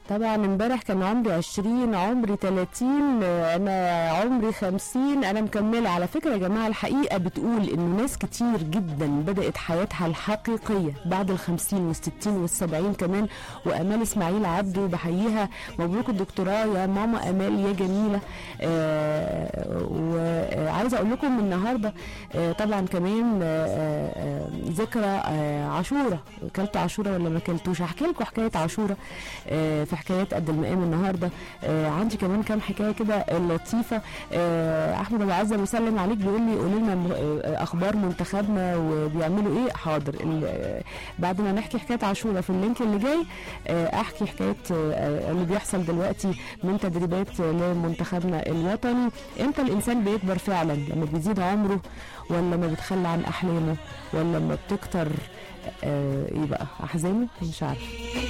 طبعا امبارح كان عمري 20 عمري 30 آه، انا عمري 50 انا مكمله على فكره يا جماعه الحقيقه بتقول انه ناس كتير جدا بدات حياتها الحقيقيه بعد ال 50 وال 60 وال 70 كمان وامال اسماعيل عبده بحييها مبروك الدكتوراه يا ماما امال يا جميله آه وعايزه اقول لكم النهارده آه طبعا كمان آه آه ذكرى آه عاشوره كلت عاشوره ولا ما كلتوش هحكي لكم حكايه عاشوره آه في حكايات قد المقام النهارده آه عندي كمان كام حكايه كده لطيفه آه احمد ابو عزه بيسلم عليك بيقول لي قولي لنا م- آه، اخبار منتخبنا وبيعملوا ايه حاضر ال- آه، بعد ما نحكي حكايه عاشوره في اللينك اللي جاي آه، احكي حكايه آه، اللي بيحصل دلوقتي من تدريبات لمنتخبنا الوطني امتى الانسان بيكبر فعلا لما بيزيد عمره ولا لما بيتخلى عن احلامه ولا لما بتكتر آه، ايه بقى احزانه مش عارفه